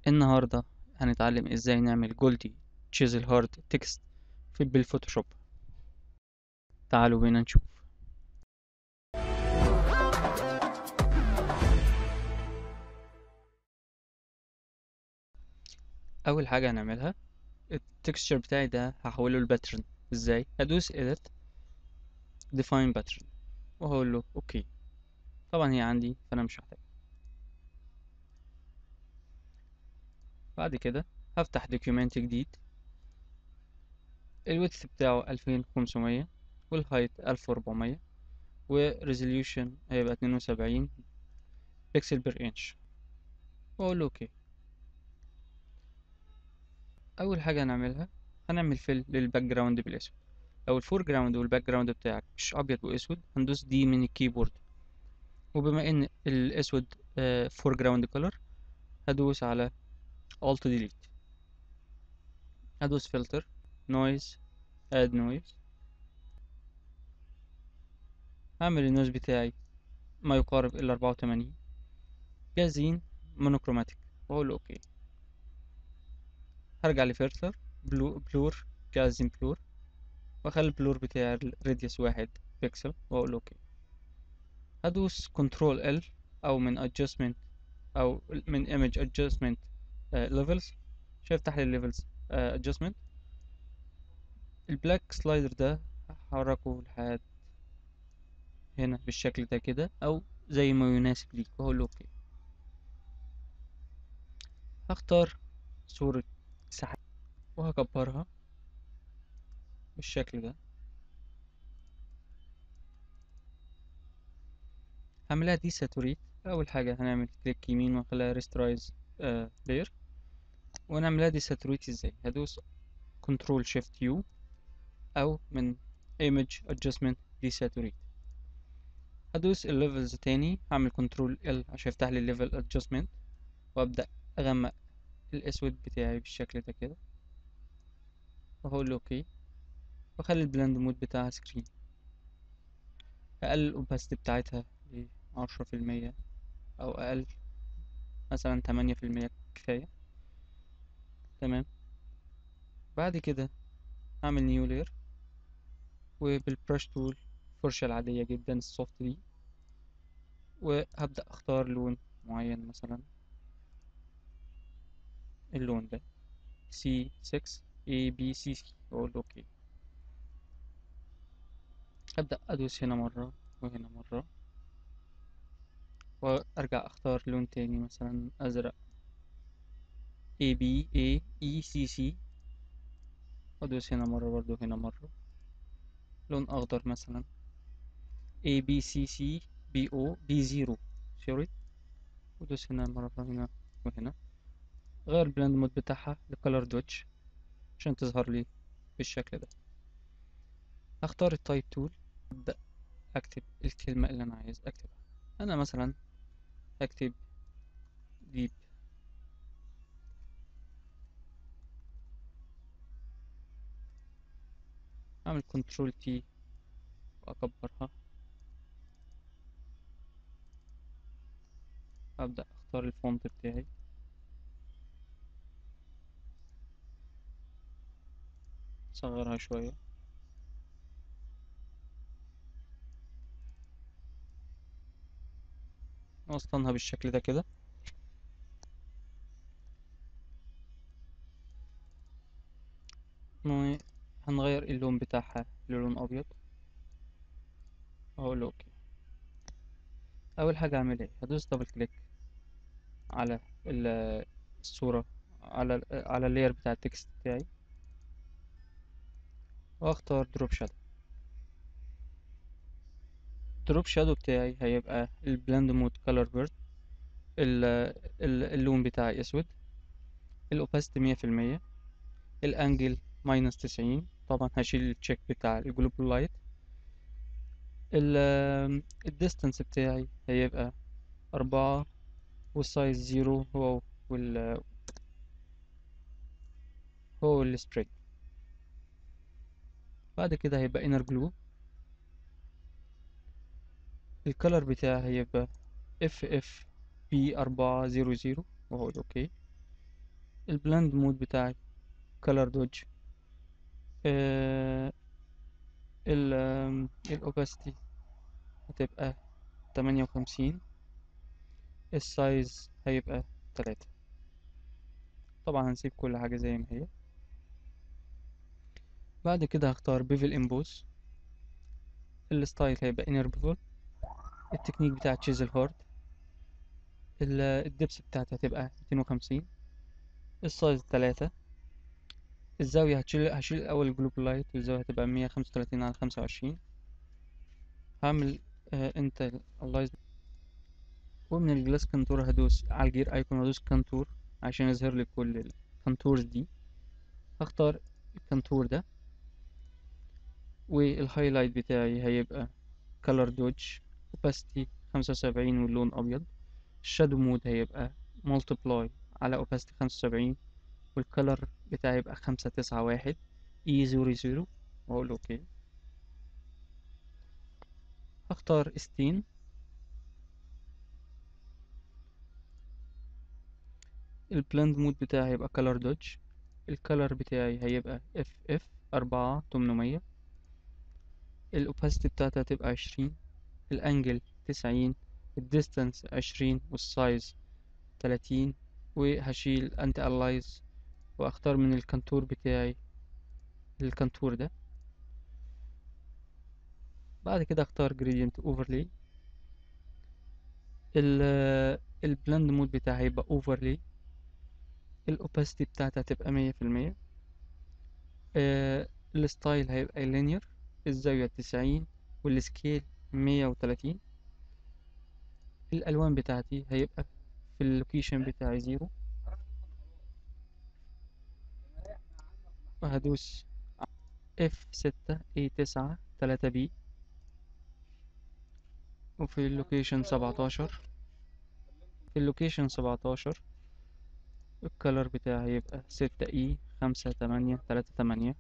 النهاردة هنتعلم ازاي نعمل جولدي تشيزل هارد تكست في بالفوتوشوب تعالوا بينا نشوف اول حاجة هنعملها التكستشر بتاعي ده هحوله لباترن ازاي هدوس edit define pattern وهقول له اوكي طبعا هي عندي فانا مش محتاج بعد كده هفتح دوكيومنت جديد الويدث بتاعه ألفين خمسمية والهايت ألف وربعمية وريزوليوشن هيبقى اتنين وسبعين بيكسل بير انش واقول له اوكي اول حاجه هنعملها هنعمل فيل للباك جراوند بالاسود لو الفور جراوند والباك جراوند بتاعك مش ابيض واسود هندوس دي من الكيبورد وبما ان الاسود فور جراوند كولر هدوس على Alt Delete هدوس Filter Noise Add Noise هعمل النويز بتاعي ما يقارب ال 84 جاهزين مونوكروماتيك واقول له اوكي هرجع لفلتر بلو بلور جاهزين بلور واخلي البلور بتاعي راديوس واحد بيكسل واقول له اوكي هدوس كنترول ال او من adjustment او من image adjustment ليفلز شايف تحت الليفلز adjustment البلاك سلايدر ده هحركه لحد هنا بالشكل ده كده او زي ما يناسب ليك واقول له اوكي هختار صورة سحاب وهكبرها بالشكل ده هعملها دي ساتوريت اول حاجة هنعمل كليك يمين ونخليها ريسترايز لاير ونعملها دي ساتوريت ازاي هدوس كنترول شيفت يو او من ايمج ادجستمنت دي ساتوريت هدوس الليفلز تاني هعمل كنترول ال عشان يفتح لي الليفل ادجستمنت وابدا اغمق الاسود بتاعي بالشكل ده كده وهقول له اوكي واخلي البلند مود بتاعها سكرين اقلل الاوباسيتي بتاعتها لعشرة في المية او اقل مثلا تمانية في المية كفاية تمام بعد كده هعمل نيو لير وبالبرش تول الفرشة العادية جدا السوفت دي وهبدأ اختار لون معين مثلا اللون ده C6 A B C C واقول اوكي هبدأ ادوس هنا مرة وهنا مرة وارجع اختار لون تاني مثلا ازرق A B A E C C وادوس هنا مرة برضو هنا مرة لون اخضر مثلا A B C C B O B زيرو سوري وادوس هنا مرة هنا وهنا غير البلند مود بتاعها لكولر دوتش عشان تظهر لي بالشكل ده هختار التايب تول ابدا اكتب الكلمة اللي انا عايز اكتبها انا مثلا اكتب ديب اعمل كنترول تي واكبرها ابدا اختار الفونت بتاعي اصغرها شوية اوصلها بالشكل ده كده هنغير اللون بتاعها للون ابيض اقول اوكي اول حاجة اعمل ايه هدوس دبل كليك على الصورة على على اللاير بتاع التكست بتاعي واختار دروب شادو دروب شادو بتاعي هيبقى البلند مود كولر بيرد اللون بتاعي اسود الاوباسيتي مية في المية الانجل ماينس تسعين طبعا هشيل التشيك بتاع الجلوبال لايت الديستانس بتاعي هيبقى أربعة والسايز زيرو هو وال هو السبرينج بعد كده هيبقى inner glue الكلر بتاعي هيبقى اف اف بي أربعة زيرو زيرو وهقول اوكي البلند مود بتاعي color dodge آه ال الاوباسيتي هتبقى تمانية وخمسين السايز هيبقى تلاتة طبعا هنسيب كل حاجة زي ما هي بعد كده هختار بيفل امبوس الستايل هيبقى انر بيفل التكنيك بتاع تشيزل هارد الدبس بتاعتي هتبقى ميتين وخمسين السايز تلاتة الزاوية هتشيل هشيل الأول الجلوب لايت والزاوية هتبقى مية خمسة وتلاتين على خمسة وعشرين هعمل انت اللايز ومن الجلاس كنتور هدوس على الجير ايكون هدوس كنتور عشان يظهر لي كل الكنتورز دي هختار الكنتور ده والهايلايت بتاعي هيبقى color dodge opacity خمسة وسبعين واللون أبيض الشادو مود هيبقى multiply على opacity خمسة وسبعين والكلر بتاعي يبقى خمسة تسعة واحد اي زيرو زيرو واقول اوكي هختار ستين البلند مود بتاعي هيبقى color dodge الكلر بتاعي هيبقى اف اف أربعة تمنمية الأوباسيتي بتاعتها هتبقى عشرين الأنجل تسعين الديستانس عشرين والسايز تلاتين وهشيل أنتي ألايز وأختار من الكنتور بتاعي الكنتور ده بعد كده أختار gradient overlay ال البلند مود بتاعي هيبقى overlay الأوباسيتي بتاعتها هتبقى مية في المية الستايل هيبقى linear الزاوية تسعين والسكيل مية وتلاتين الألوان بتاعتي هيبقى في اللوكيشن بتاعي زيرو وهدوس اف ستة اي تسعة تلاتة بي وفي اللوكيشن سبعتاشر في اللوكيشن سبعتاشر الكالر بتاعي هيبقى ستة اي خمسة تمانية تلاتة تمانية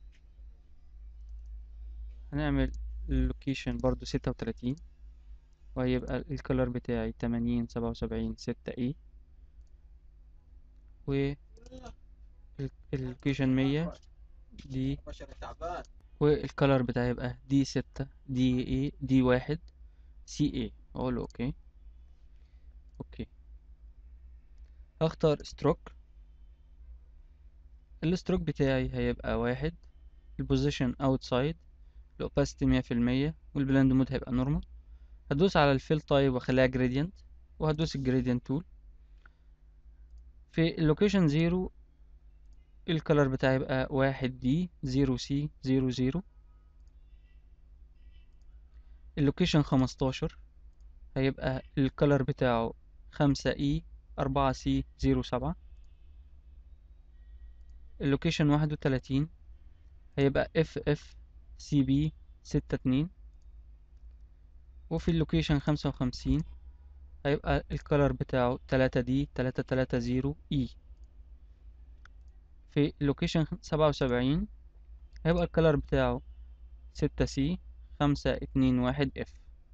هنعمل اللوكيشن برضو ستة وتلاتين وهيبقى الكالر بتاعي تمانين سبعة وسبعين ستة اي و اللوكيشن مية دي والكالر بتاعي يبقى دي ستة دي اي دي واحد سي اي اقول اوكي اوكي هختار ستروك الستروك بتاعي هيبقى واحد البوزيشن اوتسايد الاوباسيتي مية في المية والبلند مود هيبقى نورمال هدوس على الفيل تايب واخليها جريدينت وهدوس الجريدينت تول في اللوكيشن زيرو الكلر بتاعي يبقى واحد دي زيرو سي زيرو زيرو اللوكيشن خمستاشر هيبقى الكلر بتاعه خمسة اي أربعة سي زيرو سبعة اللوكيشن واحد وتلاتين هيبقى اف اف سي بي ستة اتنين وفي اللوكيشن خمسة وخمسين هيبقى الكلر بتاعه تلاتة دي تلاتة تلاتة زيرو اي في اللوكيشن سبعة وسبعين هيبقى الكلر بتاعه ستة سي خمسة اتنين واحد اف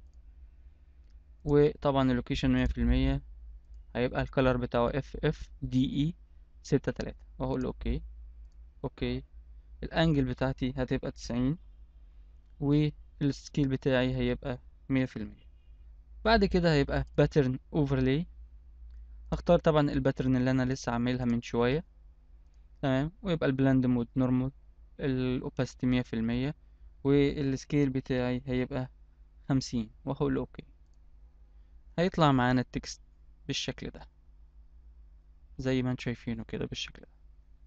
وطبعا اللوكيشن مية في المية هيبقى الكلر بتاعه اف اف دي اي ستة تلاتة واقول اوكي اوكي الانجل بتاعتي هتبقى تسعين والسكيل بتاعي هيبقى مية في المية بعد كده هيبقى باترن اوفرلاي هختار طبعا الباترن اللي انا لسه عاملها من شوية تمام ويبقى البلاند مود نورمال الاوباسيتي مية في المية والسكيل بتاعي هيبقى خمسين وهقول اوكي هيطلع معانا التكست بالشكل ده زي ما انتم شايفينه كده بالشكل ده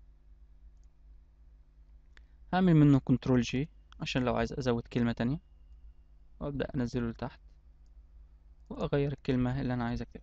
هعمل منه كنترول جي عشان لو عايز ازود كلمة تانية وابدأ انزله لتحت واغير الكلمة اللي انا عايز اكتبها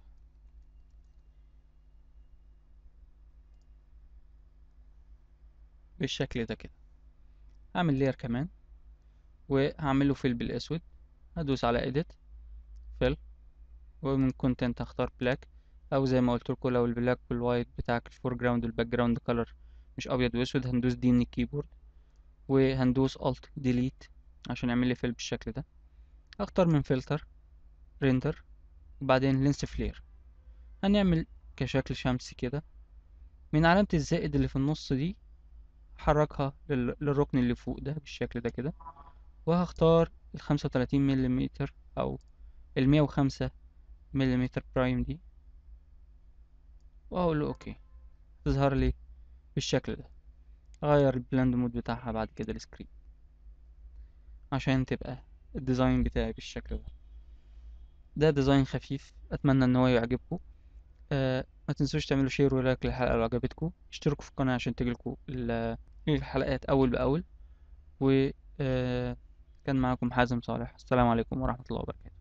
بالشكل ده كده هعمل لير كمان وهعمله فيل بالاسود هدوس على edit fill ومن content هختار black او زي ما قلت لكم لو البلاك والوايت بتاعك الفور جراوند والباك جراوند كلر مش ابيض واسود هندوس دي من الكيبورد وهندوس alt delete عشان يعمل لي فيل بالشكل ده اختار من فلتر ريندر وبعدين لينس فلير هنعمل كشكل شمسي كده من علامة الزائد اللي في النص دي هحركها لل- للركن اللي فوق ده بالشكل ده كده وهختار الخمسة وتلاتين مليمتر أو المية وخمسة مليمتر برايم دي وأقول له أوكي تظهر لي بالشكل ده أغير البلاند مود بتاعها بعد كده السكرين عشان تبقى الديزاين بتاعي بالشكل ده ده ديزاين خفيف أتمنى إن هو يعجبكم آه ما تنسوش تعملوا شير ولايك للحلقة لو عجبتكم اشتركوا في القناة عشان تجيلكوا ال- الحلقات أول بأول و آه كان معاكم حازم صالح السلام عليكم ورحمة الله وبركاته